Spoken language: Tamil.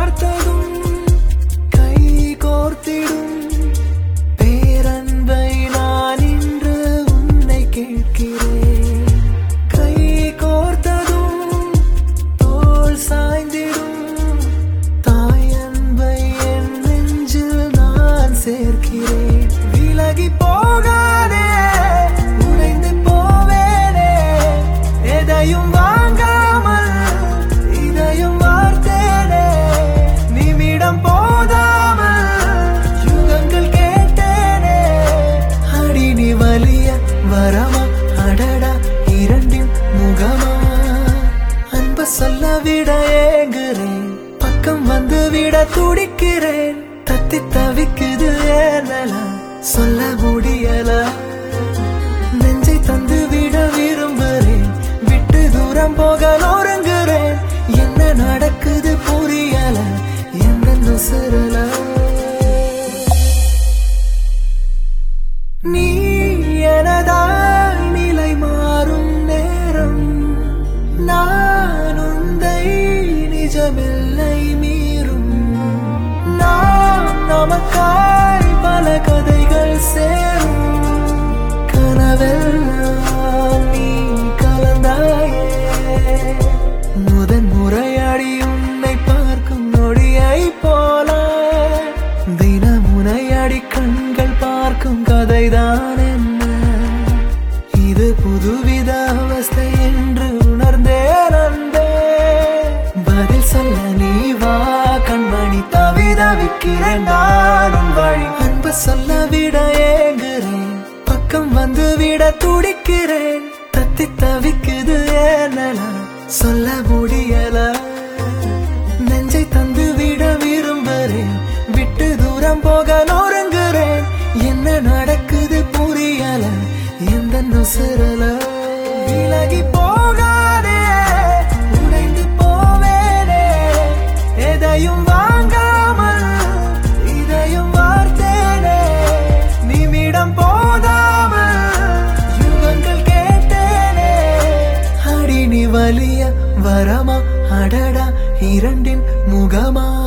பார்த்ததும் கை கோர்த்திடும் பேரன்பை நான் இன்று உன்னை கேட்கிறேன் கை கோர்த்ததும் தோள் சாய்ந்திடும் தாயன்பை என் நெஞ்சில் நான் சேர்க்கிறேன் விலகி போகாதே உடைந்து போவேனே எதையும் வாங்காமல் இதையும் வார்த்தேனே நிமிடம் போதாமல் யுகங்கள் கேட்டேனே அடி நீ வலிய வரமா அடடா இரண்டின் முகமா அன்ப சொல்ல விட ஏங்குறேன் பக்கம் வந்து விட துடிக்கிறேன் தத்தி தவிக்குது ஏனல சொல்ல முடியல நெஞ்சை தந்து விட விரும்புறேன் விட்டு தூரம் போக நொறுங்குறேன் என்ன நடக்குது புரியல என்ன நுசுறல நீ எனதாய் நிலை மாறும் நேரம் நான் உந்தை நிஜமில்லை மீறும் நாம் நமக்காய் பல கதைகள் சேரும் கனவெல்லாம் நீ கலந்தாயே முதன் முறையாடி உன்னை பார்க்கும் நொடியை போல தினமுனையாடி கண்கள் பார்க்கும் கதைதான் என்ன இது புதுவித அவஸ்தை என்று உணர்ந்தேன் அன்பே பதில் சொல்ல நீ வா கண்மணி தவிதவிக்கிறேன் நானும் வழி அன்பு சொல்ல விட ஏங்குறேன் பக்கம் வந்து விட துடிக்கிறேன் தத்தி தவிக்குது ஏனல சொல்ல முடியல நெஞ்சை தந்து விட விரும்புறேன் விட்டு தூரம் போக நொறுங்குறேன் என்ன நடக்குது புரியல எந்த நொசுறல விலகி போகாதே உடைந்து போவேனே எதையும் வாங்காமல் இதையும் வார்த்தேனே நிமிடம் போதாமல் யுகங்கள் கேட்டேனே அடி நீ வலிய வரமா அடடா இரண்டின் முகமா